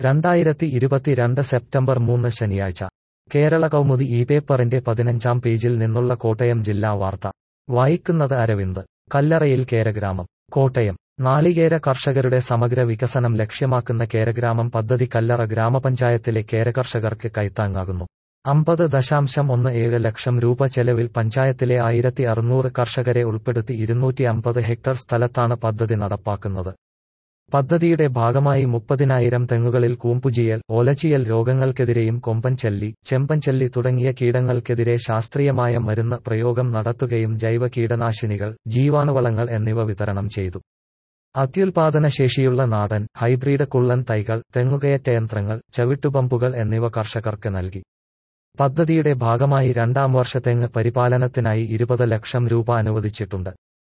രണ്ടായിരത്തി ഇരുപത്തിരണ്ട് സെപ്റ്റംബർ മൂന്ന് ശനിയാഴ്ച കേരള കൗമുദി ഈ പേപ്പറിന്റെ പതിനഞ്ചാം പേജിൽ നിന്നുള്ള കോട്ടയം ജില്ലാ വാർത്ത വായിക്കുന്നത് അരവിന്ദ് കല്ലറയിൽ കേരഗ്രാമം കോട്ടയം നാളികേര കർഷകരുടെ സമഗ്ര വികസനം ലക്ഷ്യമാക്കുന്ന കേരഗ്രാമം പദ്ധതി കല്ലറ ഗ്രാമപഞ്ചായത്തിലെ കേരകർഷകർക്ക് കൈത്താങ്ങാകുന്നു അമ്പത് ദശാംശം ഒന്ന് ഏഴ് ലക്ഷം രൂപ ചെലവിൽ പഞ്ചായത്തിലെ ആയിരത്തി അറുന്നൂറ് കർഷകരെ ഉൾപ്പെടുത്തി ഇരുന്നൂറ്റി അമ്പത് ഹെക്ടർ സ്ഥലത്താണ് പദ്ധതി നടപ്പാക്കുന്നത് പദ്ധതിയുടെ ഭാഗമായി മുപ്പതിനായിരം തെങ്ങുകളിൽ കൂമ്പുചീയൽ ഓലച്ചിയൽ രോഗങ്ങൾക്കെതിരെയും കൊമ്പൻ ചെല്ലി ചെമ്പൻ ചെല്ലി തുടങ്ങിയ കീടങ്ങൾക്കെതിരെ ശാസ്ത്രീയമായ മരുന്ന് പ്രയോഗം നടത്തുകയും ജൈവ കീടനാശിനികൾ ജീവാണുവളങ്ങൾ എന്നിവ വിതരണം ചെയ്തു അത്യുൽപാദന ശേഷിയുള്ള നാടൻ ഹൈബ്രിഡ് കുള്ളൻ തൈകൾ തെങ്ങുകയറ്റ യന്ത്രങ്ങൾ ചവിട്ടുപമ്പുകൾ എന്നിവ കർഷകർക്ക് നൽകി പദ്ധതിയുടെ ഭാഗമായി രണ്ടാം വർഷ തെങ്ങ് പരിപാലനത്തിനായി ഇരുപത് ലക്ഷം രൂപ അനുവദിച്ചിട്ടുണ്ട്